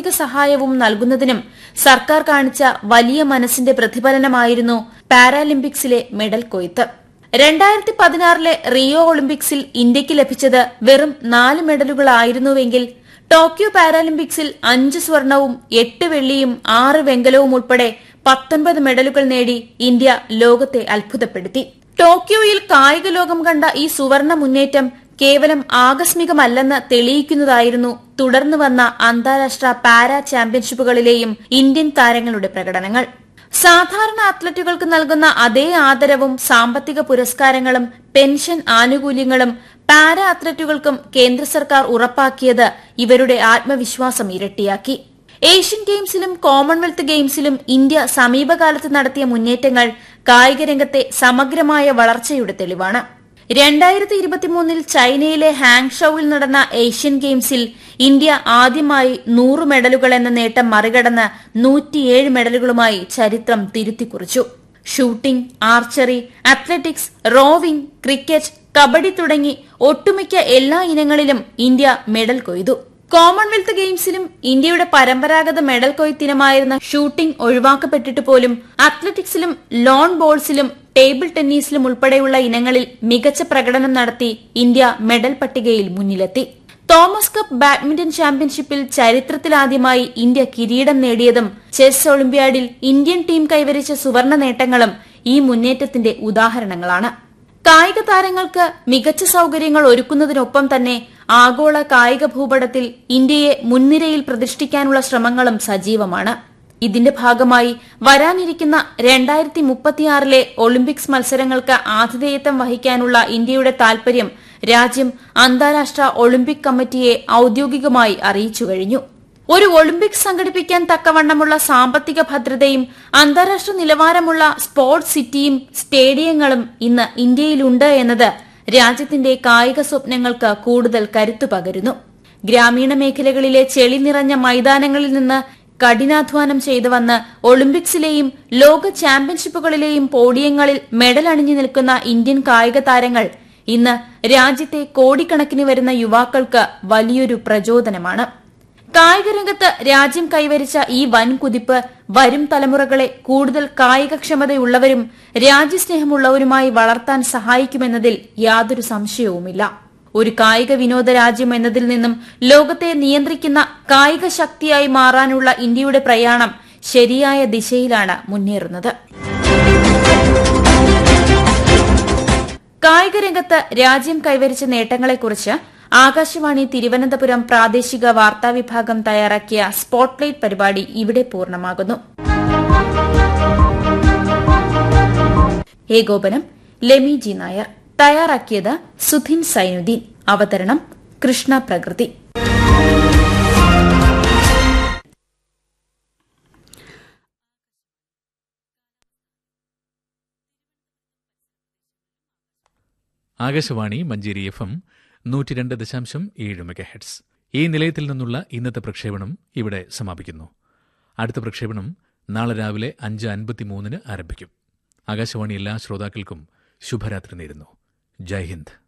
സാമ്പത്തിക സഹായവും നൽകുന്നതിനും സർക്കാർ കാണിച്ച വലിയ മനസ്സിന്റെ പ്രതിഫലനമായിരുന്നു പാരാലിമ്പിക്സിലെ മെഡൽ കൊയ്ത്ത് രണ്ടായിരത്തി പതിനാറിലെ റിയോ ഒളിമ്പിക്സിൽ ഇന്ത്യയ്ക്ക് ലഭിച്ചത് വെറും നാല് മെഡലുകളായിരുന്നുവെങ്കിൽ ടോക്കിയോ പാരാലിമ്പിക്സിൽ അഞ്ച് സ്വർണവും എട്ട് വെള്ളിയും ആറ് വെങ്കലവും ഉൾപ്പെടെ പത്തൊൻപത് മെഡലുകൾ നേടി ഇന്ത്യ ലോകത്തെ അത്ഭുതപ്പെടുത്തി ടോക്കിയോയിൽ കായിക ലോകം കണ്ട ഈ സുവർണ മുന്നേറ്റം കേവലം ആകസ്മികമല്ലെന്ന് തെളിയിക്കുന്നതായിരുന്നു തുടർന്നു വന്ന അന്താരാഷ്ട്ര പാരാ ചാമ്പ്യൻഷിപ്പുകളിലെയും ഇന്ത്യൻ താരങ്ങളുടെ പ്രകടനങ്ങൾ സാധാരണ അത്ലറ്റുകൾക്ക് നൽകുന്ന അതേ ആദരവും സാമ്പത്തിക പുരസ്കാരങ്ങളും പെൻഷൻ ആനുകൂല്യങ്ങളും പാരാ അത്ലറ്റുകൾക്കും കേന്ദ്ര സർക്കാർ ഉറപ്പാക്കിയത് ഇവരുടെ ആത്മവിശ്വാസം ഇരട്ടിയാക്കി ഏഷ്യൻ ഗെയിംസിലും കോമൺവെൽത്ത് ഗെയിംസിലും ഇന്ത്യ സമീപകാലത്ത് നടത്തിയ മുന്നേറ്റങ്ങൾ കായികരംഗത്തെ സമഗ്രമായ വളർച്ചയുടെ തെളിവാണ് രണ്ടായിരത്തി ഇരുപത്തിമൂന്നിൽ ചൈനയിലെ ഹാങ്ഷൌവിൽ നടന്ന ഏഷ്യൻ ഗെയിംസിൽ ഇന്ത്യ ആദ്യമായി നൂറ് മെഡലുകൾ എന്ന നേട്ടം മറികടന്ന് നൂറ്റിയേഴ് മെഡലുകളുമായി ചരിത്രം തിരുത്തിക്കുറിച്ചു shooting archery athletics rowing cricket kabaddi തുടങ്ങി ഒട്ടുമിക്ക എല്ലാ ഇനങ്ങളിലും ഇന്ത്യ മെഡൽ കൊയ്തു കോമൺവെൽത്ത് ഗെയിംസിലും ഇന്ത്യയുടെ പരമ്പരാഗത മെഡൽ കൊയ്ത്തിനമായിരുന്ന ഷൂട്ടിംഗ് ഒഴിവാക്കപ്പെട്ടിട്ട് പോലും അത്ലറ്റിക്സിലും ലോൺ ബോൾസിലും ടേബിൾ ടെന്നീസിലും ഉൾപ്പെടെയുള്ള ഇനങ്ങളിൽ മികച്ച പ്രകടനം നടത്തി ഇന്ത്യ മെഡൽ പട്ടികയിൽ മുന്നിലെത്തി തോമസ് കപ്പ് ബാഡ്മിന്റൺ ചാമ്പ്യൻഷിപ്പിൽ ചരിത്രത്തിലാദ്യമായി ഇന്ത്യ കിരീടം നേടിയതും ചെസ് ഒളിമ്പ്യാഡിൽ ഇന്ത്യൻ ടീം കൈവരിച്ച സുവർണ നേട്ടങ്ങളും ഈ മുന്നേറ്റത്തിന്റെ ഉദാഹരണങ്ങളാണ് കായിക താരങ്ങൾക്ക് മികച്ച സൌകര്യങ്ങൾ ഒരുക്കുന്നതിനൊപ്പം തന്നെ ആഗോള കായിക ഭൂപടത്തിൽ ഇന്ത്യയെ മുൻനിരയിൽ പ്രതിഷ്ഠിക്കാനുള്ള ശ്രമങ്ങളും സജീവമാണ് ഇതിന്റെ ഭാഗമായി വരാനിരിക്കുന്ന രണ്ടായിരത്തി മുപ്പത്തിയാറിലെ ഒളിമ്പിക്സ് മത്സരങ്ങൾക്ക് ആതിഥേയത്വം വഹിക്കാനുള്ള ഇന്ത്യയുടെ താൽപര്യം രാജ്യം അന്താരാഷ്ട്ര ഒളിമ്പിക് കമ്മിറ്റിയെ ഔദ്യോഗികമായി അറിയിച്ചു കഴിഞ്ഞു ഒരു ഒളിമ്പിക്സ് സംഘടിപ്പിക്കാൻ തക്കവണ്ണമുള്ള സാമ്പത്തിക ഭദ്രതയും അന്താരാഷ്ട്ര നിലവാരമുള്ള സ്പോർട്സ് സിറ്റിയും സ്റ്റേഡിയങ്ങളും ഇന്ന് ഇന്ത്യയിലുണ്ട് എന്നത് രാജ്യത്തിന്റെ കായിക സ്വപ്നങ്ങൾക്ക് കൂടുതൽ കരുത്തു പകരുന്നു ഗ്രാമീണ മേഖലകളിലെ ചെളി നിറഞ്ഞ മൈതാനങ്ങളിൽ നിന്ന് കഠിനാധ്വാനം ചെയ്തു വന്ന് ഒളിമ്പിക്സിലെയും ലോക ചാമ്പ്യൻഷിപ്പുകളിലെയും പോഡിയങ്ങളിൽ മെഡൽ അണിഞ്ഞു നിൽക്കുന്ന ഇന്ത്യൻ കായിക താരങ്ങൾ ഇന്ന് രാജ്യത്തെ കോടിക്കണക്കിന് വരുന്ന യുവാക്കൾക്ക് വലിയൊരു പ്രചോദനമാണ് കായികരംഗത്ത് രാജ്യം കൈവരിച്ച ഈ വൻ കുതിപ്പ് വരും തലമുറകളെ കൂടുതൽ കായികക്ഷമതയുള്ളവരും രാജ്യസ്നേഹമുള്ളവരുമായി വളർത്താൻ സഹായിക്കുമെന്നതിൽ യാതൊരു സംശയവുമില്ല ഒരു കായിക വിനോദ രാജ്യം എന്നതിൽ നിന്നും ലോകത്തെ നിയന്ത്രിക്കുന്ന കായിക ശക്തിയായി മാറാനുള്ള ഇന്ത്യയുടെ പ്രയാണം ശരിയായ ദിശയിലാണ് മുന്നേറുന്നത് കായികരംഗത്ത് രാജ്യം കൈവരിച്ച നേട്ടങ്ങളെക്കുറിച്ച് ആകാശവാണി തിരുവനന്തപുരം പ്രാദേശിക വാർത്താ വിഭാഗം തയ്യാറാക്കിയ സ്പോട്ട്ലൈറ്റ് പരിപാടി ഇവിടെ പൂർണ്ണമാകുന്നു ഏകോപനം ലെമി ജി നായർ തയ്യാറാക്കിയത് സുധിൻ സൈനുദ്ദീൻ അവതരണം കൃഷ്ണ പ്രകൃതി ആകാശവാണി മഞ്ചേരി എഫ് എം നൂറ്റി രണ്ട് ദശാംശം ഏഴ് മെഗാഹെഡ്സ് ഈ നിലയത്തിൽ നിന്നുള്ള ഇന്നത്തെ പ്രക്ഷേപണം ഇവിടെ സമാപിക്കുന്നു അടുത്ത പ്രക്ഷേപണം നാളെ രാവിലെ അഞ്ച് അൻപത്തിമൂന്നിന് ആരംഭിക്കും ആകാശവാണി എല്ലാ ശ്രോതാക്കൾക്കും ശുഭരാത്രി നേരുന്നു ജയ് ഹിന്ദ്